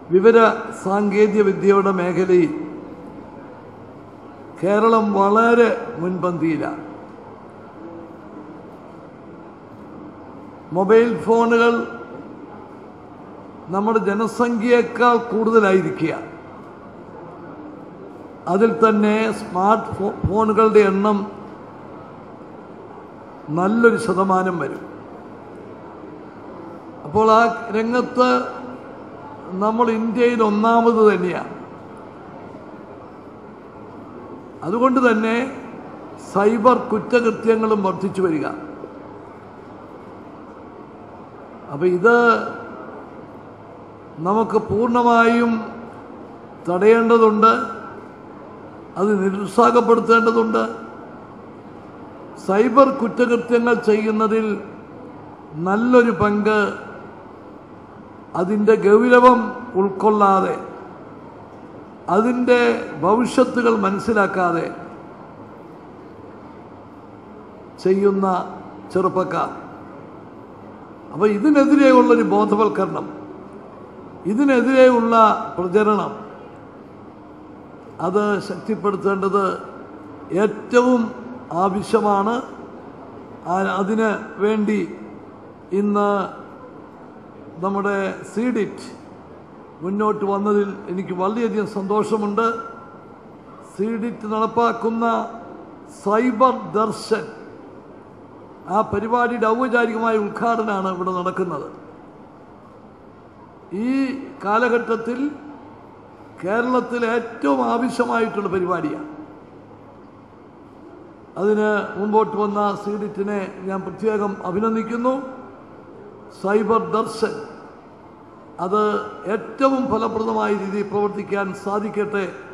വിവര സാങ്കേതിക വിദ്യയുടെ മേഖലയിൽ കേരളം വളരെ മുൻപന്തിയിലാണ് മൊബൈൽ ഫോണുകൾ നമ്മുടെ ജനസംഖ്യയേക്കാൾ കൂടുതലായിരിക്കുക അതിൽ തന്നെ സ്മാർട്ട് ഫോ ഫോണുകളുടെ എണ്ണം നല്ലൊരു ശതമാനം വരും അപ്പോൾ ആ രംഗത്ത് നമ്മൾ ഇന്ത്യയിൽ ഒന്നാമത് തന്നെയാണ് അതുകൊണ്ട് തന്നെ സൈബർ കുറ്റകൃത്യങ്ങളും വർദ്ധിച്ചു വരിക അപ്പൊ ഇത് നമുക്ക് പൂർണ്ണമായും തടയേണ്ടതുണ്ട് അത് നിരുത്സാഹപ്പെടുത്തേണ്ടതുണ്ട് സൈബർ കുറ്റകൃത്യങ്ങൾ ചെയ്യുന്നതിൽ നല്ലൊരു പങ്ക് അതിൻ്റെ ഗൗരവം ഉൾക്കൊള്ളാതെ അതിൻ്റെ ഭവിഷ്യത്തുകൾ മനസ്സിലാക്കാതെ ചെയ്യുന്ന ചെറുപ്പക്കാർ അപ്പോൾ ഇതിനെതിരെയുള്ളൊരു ബോധവൽക്കരണം ഇതിനെതിരെയുള്ള പ്രചരണം അത് ശക്തിപ്പെടുത്തേണ്ടത് ഏറ്റവും ആവശ്യമാണ് ആ- അതിന് വേണ്ടി ഇന്ന് നമ്മുടെ സീഡിറ്റ് മുന്നോട്ട് വന്നതിൽ എനിക്ക് വളരെയധികം സന്തോഷമുണ്ട് സീഡിറ്റ് നടപ്പാക്കുന്ന സൈബർ ദർശൻ ആ പരിപാടിയുടെ ഔപചാരികമായ ഉദ്ഘാടനമാണ് ഇവിടെ നടക്കുന്നത് ഈ കാലഘട്ടത്തിൽ കേരളത്തിൽ ഏറ്റവും ആവശ്യമായിട്ടുള്ള പരിപാടിയാണ് അതിന് മുമ്പോട്ട് വന്ന സീഡിറ്റിനെ ഞാൻ പ്രത്യേകം അഭിനന്ദിക്കുന്നു സൈബർ ദർശൻ അത് ഏറ്റവും ഫലപ്രദമായ രീതിയിൽ പ്രവർത്തിക്കാൻ സാധിക്കട്ടെ